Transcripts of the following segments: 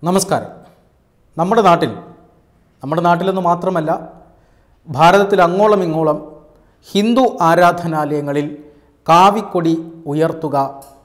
നമസ്കാരം നമ്മുടെ നാട്ടിൽ നമ്മുടെ നാട്ടിലെന്ന് മാത്രമല്ല ഭാരതത്തിൽ അങ്ങോളം ഇങ്ങോളം ഹിന്ദു ആരാധനാലയങ്ങളിൽ കാവിക്കൊടി ഉയർത്തുക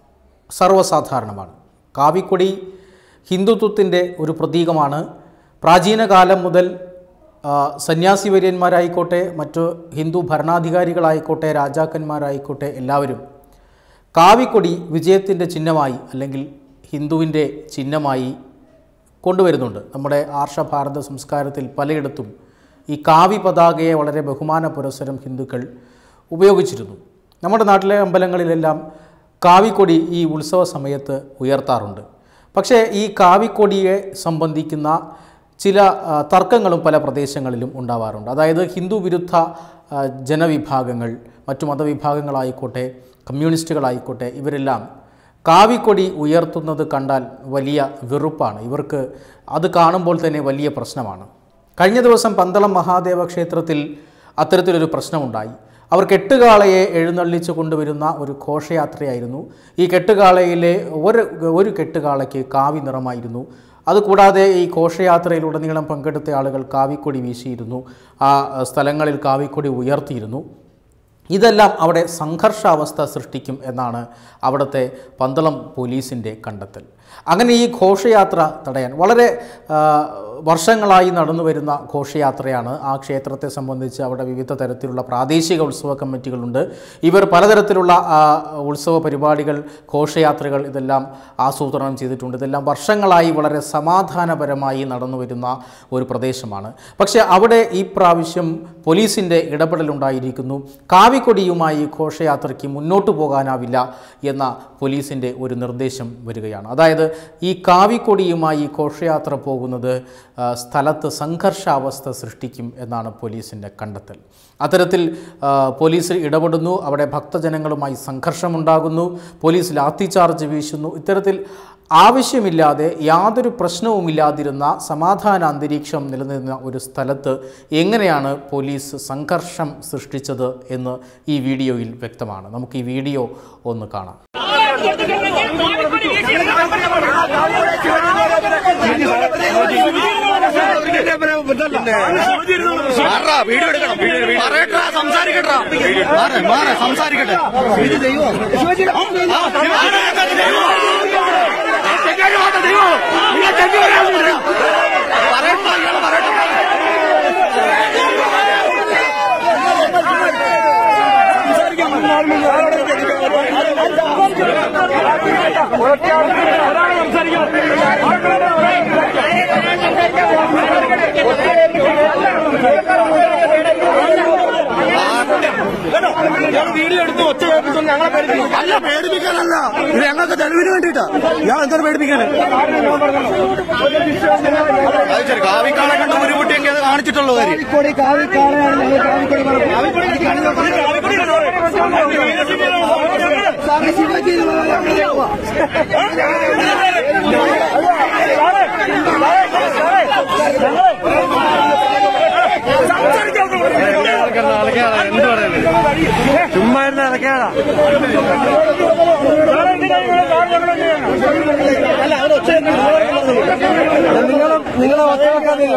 സർവ്വസാധാരണമാണ് കാവിക്കൊടി ഹിന്ദുത്വത്തിൻ്റെ ഒരു പ്രതീകമാണ് പ്രാചീന കാലം മുതൽ ആ, സന്യാസി വര്യന്മാരായിക്കോട്ടെ മറ്റു ഹിന്ദു ഭരണാധികാരികളായിക്കോട്ടെ രാജാക്കന്മാരായിക്കോട്ടെ എല്ലാവരും കാവിക്കൊടി വിജയത്തിൻ്റെ ചിഹ്നമായി അല്ലെങ്കിൽ ഹിന്ദുവിൻ്റെ ചിഹ്നമായി കൊണ്ടുവരുന്നുണ്ട് നമ്മുടെ ആർഷഭാരത സംസ്കാരത്തിൽ പലയിടത്തും ഈ കാവി പതാകയെ വളരെ ബഹുമാന പുരസ്സരം ഹിന്ദുക്കൾ ഉപയോഗിച്ചിരുന്നു നമ്മുടെ നാട്ടിലെ അമ്പലങ്ങളിലെല്ലാം കാവിക്കൊടി ഈ ഉത്സവ സമയത്ത് ഉയർത്താറുണ്ട് പക്ഷേ ഈ കാവിക്കൊടിയെ സംബന്ധിക്കുന്ന ചില ആ, തർക്കങ്ങളും പല പ്രദേശങ്ങളിലും ഉണ്ടാവാറുണ്ട് അതായത് ഹിന്ദു വിരുദ്ധ ആ, ജനവിഭാഗങ്ങൾ മറ്റു മതവിഭാഗങ്ങളായിക്കോട്ടെ കമ്മ്യൂണിസ്റ്റുകളായിക്കോട്ടെ ഇവരെല്ലാം കാവിക്കൊടി ഉയർത്തുന്നത് കണ്ടാൽ വലിയ വെറുപ്പാണ് ഇവർക്ക് അത് കാണുമ്പോൾ തന്നെ വലിയ പ്രശ്നമാണ് കഴിഞ്ഞ ദിവസം പന്തളം മഹാദേവ ക്ഷേത്രത്തിൽ അത്തരത്തിലൊരു പ്രശ്നമുണ്ടായി അവർ കെട്ടുകാളയെ എഴുന്നള്ളിച്ച് കൊണ്ടുവരുന്ന ഒരു ഘോഷയാത്രയായിരുന്നു ഈ കെട്ടുകാളയിലെ ഒരു ഒരു കെട്ടുകാളയ്ക്ക് കാവി നിറമായിരുന്നു അതുകൂടാതെ ഈ ഘോഷയാത്രയിലുടനീളം പങ്കെടുത്ത ആളുകൾ കാവിക്കൊടി വീശിയിരുന്നു ആ സ്ഥലങ്ങളിൽ കാവിക്കൊടി ഉയർത്തിയിരുന്നു ഇതെല്ലാം അവിടെ സംഘർഷാവസ്ഥ സൃഷ്ടിക്കും എന്നാണ് അവിടുത്തെ പന്തളം പോലീസിൻ്റെ കണ്ടെത്തൽ അങ്ങനെ ഈ ഘോഷയാത്ര തടയാൻ വളരെ ആ, വർഷങ്ങളായി നടന്നു വരുന്ന ഘോഷയാത്രയാണ് ആ ക്ഷേത്രത്തെ സംബന്ധിച്ച് അവിടെ വിവിധ തരത്തിലുള്ള പ്രാദേശിക ഉത്സവ കമ്മിറ്റികളുണ്ട് ഇവർ പലതരത്തിലുള്ള ആ, ഉത്സവ പരിപാടികൾ ഘോഷയാത്രകൾ ഇതെല്ലാം ആസൂത്രണം ചെയ്തിട്ടുണ്ട് ഇതെല്ലാം വർഷങ്ങളായി വളരെ സമാധാനപരമായി നടന്നു വരുന്ന ഒരു പ്രദേശമാണ് പക്ഷേ അവിടെ ഈ പ്രാവശ്യം പോലീസിൻ്റെ ഇടപെടലുണ്ടായിരിക്കുന്നു കാവിക്കൊടിയുമായി ഘോഷയാത്രയ്ക്ക് മുന്നോട്ട് പോകാനാവില്ല എന്ന പോലീസിൻ്റെ ഒരു നിർദ്ദേശം വരികയാണ് അതായത് ഈ കാവിക്കൊടിയുമായി ഘോഷയാത്ര പോകുന്നത് ആ, സ്ഥലത്ത് സംഘർഷാവസ്ഥ സൃഷ്ടിക്കും എന്നാണ് പോലീസിൻ്റെ കണ്ടെത്തൽ അത്തരത്തിൽ ആ, പോലീസ് ഇടപെടുന്നു അവിടെ ഭക്തജനങ്ങളുമായി സംഘർഷമുണ്ടാകുന്നു പോലീസ് ലാത്തിചാർജ് വീശുന്നു ഇത്തരത്തിൽ ആവശ്യമില്ലാതെ യാതൊരു പ്രശ്നവുമില്ലാതിരുന്ന സമാധാന അന്തരീക്ഷം നിലനിന്ന ഒരു സ്ഥലത്ത് എങ്ങനെയാണ് പോലീസ് സംഘർഷം സൃഷ്ടിച്ചത് എന്ന് ഈ വീഡിയോയിൽ വ്യക്തമാണ് നമുക്ക് ഈ വീഡിയോ ഒന്ന് കാണാം മാറാ, വീഡിയോ എടുക്കണം പറയട്ടാ സംസാരിക്കട്ടാ മാറെ മാറെ സംസാരിക്കട്ടെ ആ, ആരാ അങ്ങ് ദൈവം? തെറ്റുകാരുമായിട്ട് ദൈവം. നിങ്ങൾ തെറ്റുകാരാണെന്ന് പറയാം. പറയട്ടാ, ഇയാള് പറയട്ടെ. വീഡിയോ എടുത്ത് ഒച്ച കേൾപ്പിച്ചോണ്ട് ഞങ്ങളെ പേടിപ്പിക്കും അല്ല പേടിപ്പിക്കാനല്ല ഇത് ഞങ്ങൾക്ക് തെളിവിന് വേണ്ടിട്ടാ ഞാൻ എന്താണ് പേടിപ്പിക്കാന് അത് ശരി കാവിക്കാളെ കണ്ട് ഉരുമുട്ടിയെങ്കിൽ അത് കാണിച്ചിട്ടുള്ള കാര്യം കാവിക്കൊടി കാവിക്കാളയാണ് ഞങ്ങൾ കാവിക്കൊടി സ്വാമി ശിവജി എന്ന് പറഞ്ഞ ചുമ്മാ ഇരുന്ന് ഇറക്കിയാടാ നിങ്ങളും നിങ്ങളെ ഒറ്റവെക്കാതെ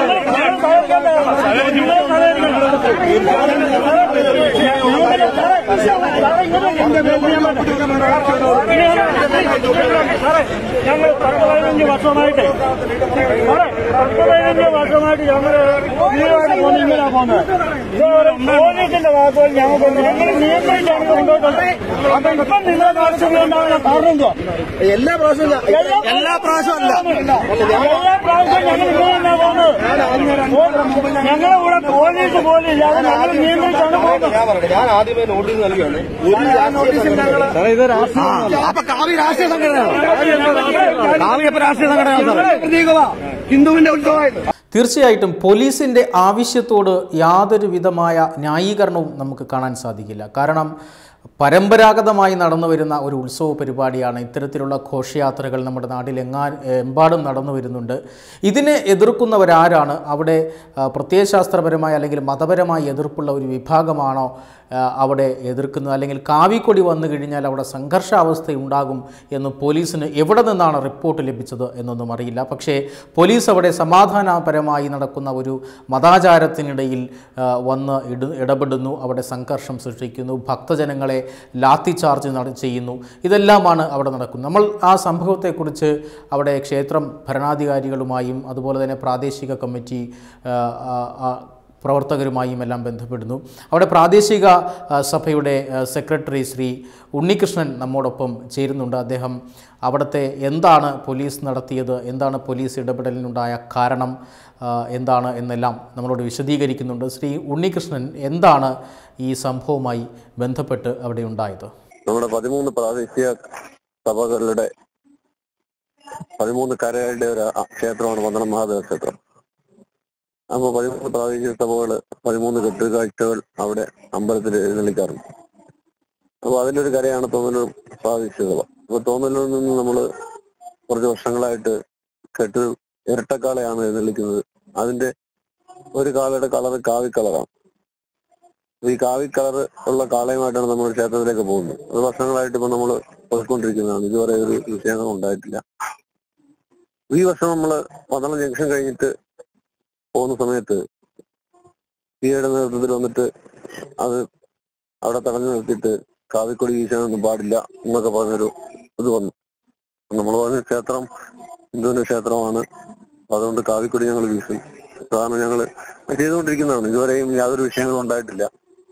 ഞങ്ങൾ പത്ത് പതിനഞ്ച് വർഷമായിട്ട് സാറേ, പത്ത് പതിനഞ്ച് വർഷമായിട്ട് ഞങ്ങൾ ഇങ്ങനെയാണ് പോകുന്നത് ഇങ്ങനെ പോകുന്നത് ഇത് പോലീസിന്റെ വാക്കുകൾ ഞങ്ങൾക്ക് ഞങ്ങൾ നിയന്ത്രിച്ചാണ് കൊണ്ടുപോയിട്ടുണ്ട് അപ്പൊ ഇപ്പം നിങ്ങളെ കാണിച്ചുകൊണ്ടാണ് കാരണം എന്തോ എല്ലാ പ്രാവശ്യവും ഞാൻ- എല്ലാ പ്രാവശ്യവും അല്ല എല്ലാ പ്രാവശ്യവും ഞങ്ങൾ ഇങ്ങനെ തന്നെ പോകുന്നത് ഞങ്ങളെ കൂടെ പോലീസ് പോലും ഇല്ലാതെ ഞങ്ങൾ നിയന്ത്രിച്ചാണ് പോകുന്നത് ഞാൻ പറയട്ടെ ഞാൻ ആദ്യമേ നോട്ടീസ് നൽകിയാണ് ഒരു രാഷ്ട്രീയ ആ, അപ്പൊ കാവി രാഷ്ട്രീയ സംഘടനയാണ് കാവി അപ്പൊ രാഷ്ട്രീയ സംഘടനയാണ് സാറേ പ്രതീകമാ ഹിന്ദുവിന്റെ ഉത്സവമായിരുന്നു തീർച്ചയായിട്ടും പോലീസിൻ്റെ ആവശ്യത്തോട് യാതൊരു വിധമായ ന്യായീകരണവും നമുക്ക് കാണാൻ സാധിക്കില്ല കാരണം പരമ്പരാഗതമായി നടന്നു വരുന്ന ഒരു ഉത്സവ പരിപാടിയാണ് ഇത്തരത്തിലുള്ള ഘോഷയാത്രകൾ നമ്മുടെ നാട്ടിൽ എങ്ങാൻ എമ്പാടും നടന്നു വരുന്നുണ്ട് ഇതിനെ എതിർക്കുന്നവരാരാണ് അവിടെ ആ, പ്രത്യയശാസ്ത്രപരമായ അല്ലെങ്കിൽ മതപരമായ എതിർപ്പുള്ള ഒരു വിഭാഗമാണോ ആ, അവിടെ എതിർക്കുന്നത് അല്ലെങ്കിൽ കാവിക്കൊടി വന്നു കഴിഞ്ഞാൽ അവിടെ സംഘർഷാവസ്ഥ ഉണ്ടാകും എന്ന് പോലീസിന് എവിടെ നിന്നാണ് റിപ്പോർട്ട് ലഭിച്ചത് എന്നൊന്നും അറിയില്ല പക്ഷേ പോലീസ് അവിടെ സമാധാനപരമായി നടക്കുന്ന ഒരു മതാചാരത്തിനിടയിൽ ആ, വന്ന് ഇട ഇടപെടുന്നു അവിടെ സംഘർഷം സൃഷ്ടിക്കുന്നു ഭക്തജനങ്ങളെ ലാത്തി ചാർജ് നട ചെയ്യുന്നു ഇതെല്ലാമാണ് അവിടെ നടക്കുന്നത് നമ്മൾ ആ സംഭവത്തെക്കുറിച്ച് അവിടെ ക്ഷേത്രം ഭരണാധികാരികളുമായും അതുപോലെ തന്നെ പ്രാദേശിക കമ്മിറ്റി ആ, ആ, ആ, പ്രവർത്തകരുമായും എല്ലാം ബന്ധപ്പെടുന്നു അവിടെ പ്രാദേശിക ആ, സഭയുടെ ആ, സെക്രട്ടറി ശ്രീ ഉണ്ണികൃഷ്ണൻ നമ്മോടൊപ്പം ചേരുന്നുണ്ട് അദ്ദേഹം അവിടുത്തെ എന്താണ് പോലീസ് നടത്തിയത് എന്താണ് പോലീസ് ഇടപെടലിനുണ്ടായ കാരണം ആ, എന്താണ് എന്നെല്ലാം നമ്മളോട് വിശദീകരിക്കുന്നുണ്ട് ശ്രീ ഉണ്ണികൃഷ്ണൻ എന്താണ് ഈ സംഭവവുമായി ബന്ധപ്പെട്ട് അവിടെ ഉണ്ടായത് നമ്മുടെ പതിമൂന്ന് പ്രാദേശിക സഭകളുടെ പതിമൂന്ന് കരകളുടെ ഒരു അ- ക്ഷേത്രമാണ് പന്തളം മഹാദേവ ക്ഷേത്രം അപ്പൊ പതിമൂന്ന് പ്രാദേശിക സഭകള് പതിമൂന്ന് കെട്ടുകാഴ്ചകൾ അവിടെ അമ്പലത്തിൽ എഴുന്നള്ളിക്കാറുണ്ട് അപ്പൊ അതിലൊരു കരയാണ് തോന്നലൂർ പ്രാദേശിക സഭ അപ്പൊ തോന്നലൂരിൽ നിന്ന് നമ്മള് കുറച്ച് വർഷങ്ങളായിട്ട് കെട്ട് ഇരട്ടക്കാളയാണ് എഴുന്നള്ളിക്കുന്നത് അതിന്റെ ഒരു കാളയുടെ കളർ കാവി കളറാണ് അപ്പൊ ഈ കാവി കളർ ഉള്ള കാളയുമായിട്ടാണ് നമ്മൾ ക്ഷേത്രത്തിലേക്ക് പോകുന്നത് അത് വർഷങ്ങളായിട്ട് ഇപ്പൊ നമ്മൾ പോയിക്കൊണ്ടിരിക്കുന്നതാണ് ഇതുവരെ ഒരു വിഷയങ്ങൾ ഉണ്ടായിട്ടില്ല ഈ വർഷം നമ്മള് പന്തളം ജംഗ്ഷൻ കഴിഞ്ഞിട്ട് പോകുന്ന സമയത്ത് പിയുടെ നേതൃത്വത്തിൽ വന്നിട്ട് അത് അവിടെ തടഞ്ഞു നിർത്തിയിട്ട് കാവിക്കൊടി വീശാനൊന്നും പാടില്ല എന്നൊക്കെ പറഞ്ഞൊരു ഇത് വന്നു നമ്മൾ പറഞ്ഞ ക്ഷേത്രം ഹിന്ദുവിന്റെ ക്ഷേത്രമാണ് അപ്പൊ അതുകൊണ്ട് കാവിക്കൊടി ഞങ്ങൾ വീശും കാരണം ഞങ്ങള് ചെയ്തുകൊണ്ടിരിക്കുന്നതാണ് ഇതുവരെയും യാതൊരു വിഷയങ്ങളും ഉണ്ടായിട്ടില്ല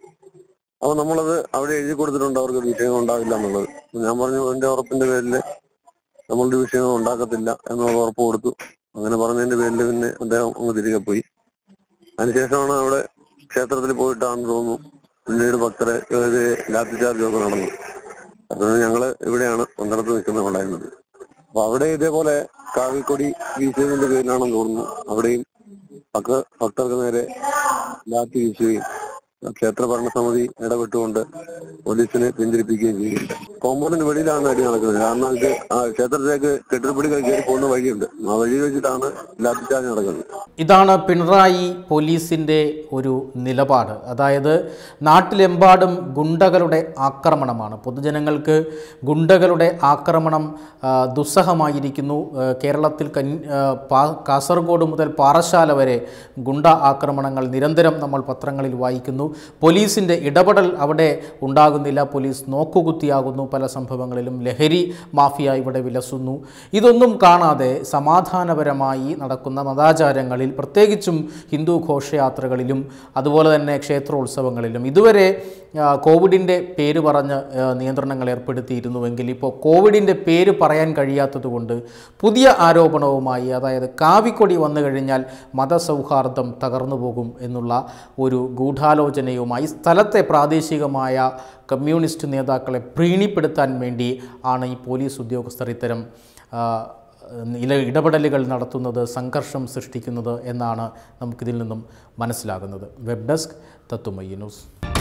അപ്പൊ നമ്മളത് അവിടെ എഴുതി കൊടുത്തിട്ടുണ്ട് അവർക്ക് വിഷയങ്ങൾ ഉണ്ടാവില്ല എന്നുള്ളത് ഞാൻ പറഞ്ഞു എന്റെ ഉറപ്പിന്റെ പേരിൽ നമ്മളുടെ വിഷയങ്ങൾ ഉണ്ടാക്കത്തില്ല എന്നുള്ള ഉറപ്പ് കൊടുത്തു അങ്ങനെ പറഞ്ഞതിന്റെ പേരിൽ പിന്നെ അദ്ദേഹം അങ്ങ് തിരികെ പോയി അതിനുശേഷമാണ് അവിടെ ക്ഷേത്രത്തിൽ പോയിട്ടാണെന്ന് തോന്നുന്നു പിന്നീട് ഭക്തരെ ഏത് ലാത്തി ചാർജൊക്കെ നടന്നു അതുകൊണ്ട് ഞങ്ങള് ഇവിടെയാണ് പന്തളത്ത് നിൽക്കുന്നുണ്ടായിരുന്നത് അപ്പൊ അവിടെ ഇതേപോലെ കാവിക്കൊടി വീശുന്നതിന്റെ പേരിലാണെന്ന് തോന്നുന്നു അവിടെയും ഭക്ത ഭക്തർക്ക് നേരെ ലാത്തി വീശുകയും ക്ഷേത്ര ഭരണസമിതി ഇടപെട്ടുകൊണ്ട് പോലീസിനെ പിന്തിരിപ്പിക്കുകയും ചെയ്യുന്നുണ്ട് കോമ്പൗണ്ടിന് വെളിയിലാണ് അടി നടക്കുന്നത് കാരണം ഇത് ആ ക്ഷേത്രത്തിലേക്ക് കെട്ടിടപ്പടികൾ കയറി പോകുന്ന വഴിയുണ്ട് ആ വഴി വെച്ചിട്ടാണ് ലാത്തിച്ചാർജ് നടക്കുന്നത് ഇതാണ് പിണറായി പോലീസിൻ്റെ ഒരു നിലപാട് അതായത് നാട്ടിലെമ്പാടും ഗുണ്ടകളുടെ ആക്രമണമാണ് പൊതുജനങ്ങൾക്ക് ഗുണ്ടകളുടെ ആക്രമണം ആ, ദുസ്സഹമായിരിക്കുന്നു ആ, കേരളത്തിൽ കൻ ആ, പാ- കാസർഗോഡ് മുതൽ പാറശാല വരെ ഗുണ്ട ആക്രമണങ്ങൾ നിരന്തരം നമ്മൾ പത്രങ്ങളിൽ വായിക്കുന്നു പോലീസിൻ്റെ ഇടപെടൽ അവിടെ ഉണ്ടാകുന്നില്ല പോലീസ് നോക്കുകുത്തിയാകുന്നു പല സംഭവങ്ങളിലും ലഹരി മാഫിയ ഇവിടെ വിലസുന്നു ഇതൊന്നും കാണാതെ സമാധാനപരമായി നടക്കുന്ന മതാചാരങ്ങളിൽ പ്രത്യേകിച്ചും ഹിന്ദു ഘോഷയാത്രകളിലും അതുപോലെ തന്നെ ക്ഷേത്രോത്സവങ്ങളിലും ഇതുവരെ ആ, കോവിഡിൻ്റെ പേര് പറഞ്ഞ് ആ, നിയന്ത്രണങ്ങൾ ഏർപ്പെടുത്തിയിരുന്നുവെങ്കിൽ ഇപ്പോൾ കോവിഡിൻ്റെ പേര് പറയാൻ കഴിയാത്തതുകൊണ്ട് പുതിയ ആരോപണവുമായി അതായത് കാവിക്കൊടി വന്നു കഴിഞ്ഞാൽ മതസൗഹാർദ്ദം തകർന്നു പോകും എന്നുള്ള ഒരു ഗൂഢാലോചനയുമായി സ്ഥലത്തെ പ്രാദേശികമായ കമ്മ്യൂണിസ്റ്റ് നേതാക്കളെ പ്രീണിപ്പെടുത്താൻ വേണ്ടി ആണ് ഈ പോലീസ് ഉദ്യോഗസ്ഥർ ഇത്തരം ആ, ഇല ഇടപെടലുകൾ നടത്തുന്നത് സംഘർഷം സൃഷ്ടിക്കുന്നത് എന്നാണ് നമുക്കിതിൽ നിന്നും മനസ്സിലാകുന്നത് വെബ് ഡെസ്ക് തത്തുമയ്യ ന്യൂസ്